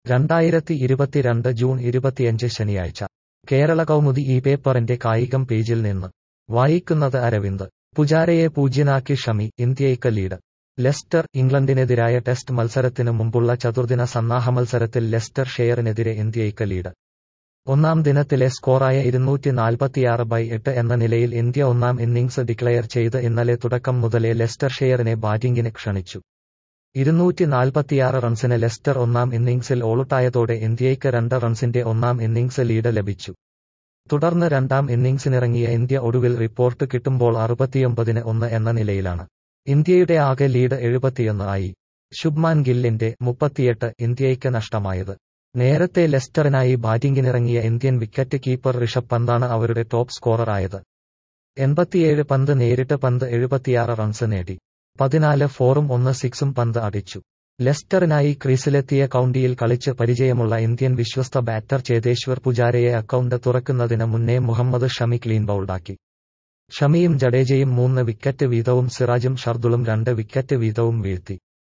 രണ്ടായിരത്തി ഇരുപത്തിരണ്ട് ജൂൺ ഇരുപത്തിയഞ്ച് ശനിയാഴ്ച കേരള കൗമുദി ഈ പേപ്പറിന്റെ കായികം പേജിൽ നിന്ന് വായിക്കുന്നത് അരവിന്ദ് പുജാരയെ പൂജ്യനാക്കി ഷമി ഇന്ത്യയ്ക്ക് ലീഡ് ലെസ്റ്റർ ഇംഗ്ലണ്ടിനെതിരായ ടെസ്റ്റ് മത്സരത്തിനു മുമ്പുള്ള ചതുർദിന സന്നാഹ മത്സരത്തിൽ ലെസ്റ്റർ ഷെയറിനെതിരെ ഇന്ത്യയ്ക്ക് ലീഡ് ഒന്നാം ദിനത്തിലെ സ്കോറായ ഇരുന്നൂറ്റി നാൽപ്പത്തിയാറ് ബൈ എട്ട് എന്ന നിലയിൽ ഇന്ത്യ ഒന്നാം ഇന്നിംഗ്സ് ഡിക്ലയർ ചെയ്ത് ഇന്നലെ തുടക്കം മുതലേ ലെസ്റ്റർ ഷെയറിനെ ബാറ്റിംഗിന് ക്ഷണിച്ചു ഇരുന്നൂറ്റി നാൽപ്പത്തിയാറ് റൺസിന് ലെസ്റ്റർ ഒന്നാം ഇന്നിംഗ്സിൽ ഓളുട്ടായതോടെ ഇന്ത്യയ്ക്ക് രണ്ട് റൺസിന്റെ ഒന്നാം ഇന്നിംഗ്സ് ലീഡ് ലഭിച്ചു തുടർന്ന് രണ്ടാം ഇന്നിംഗ്സിനിറങ്ങിയ ഇന്ത്യ ഒടുവിൽ റിപ്പോർട്ട് കിട്ടുമ്പോൾ അറുപത്തിയൊമ്പതിന് ഒന്ന് എന്ന നിലയിലാണ് ഇന്ത്യയുടെ ആകെ ലീഡ് എഴുപത്തിയൊന്ന് ആയി ശുഭ്മാൻ ഗില്ലിന്റെ മുപ്പത്തിയെട്ട് ഇന്ത്യയ്ക്ക് നഷ്ടമായത് നേരത്തെ ലെസ്റ്ററിനായി ബാറ്റിംഗിനിറങ്ങിയ ഇന്ത്യൻ വിക്കറ്റ് കീപ്പർ ഋഷഭ് പന്താണ് അവരുടെ ടോപ്പ് സ്കോററായത് എൺപത്തിയേഴ് പന്ത് നേരിട്ട് പന്ത് എഴുപത്തിയാറ് റൺസ് നേടി പതിനാല് ഫോറും ഒന്ന് സിക്സും പന്ത് അടിച്ചു ലെസ്റ്ററിനായി ക്രീസിലെത്തിയ കൗണ്ടിയിൽ കളിച്ച് പരിചയമുള്ള ഇന്ത്യൻ വിശ്വസ്ത ബാറ്റർ ചേതേശ്വർ പുജാരയെ അക്കൗണ്ട് തുറക്കുന്നതിന് മുന്നേ മുഹമ്മദ് ഷമി ക്ലീൻ ബൌൾഡാക്കി ഷമിയും ജഡേജയും മൂന്ന് വിക്കറ്റ് വീതവും സിറാജും ഷർദുളും രണ്ട് വിക്കറ്റ് വീതവും വീഴ്ത്തി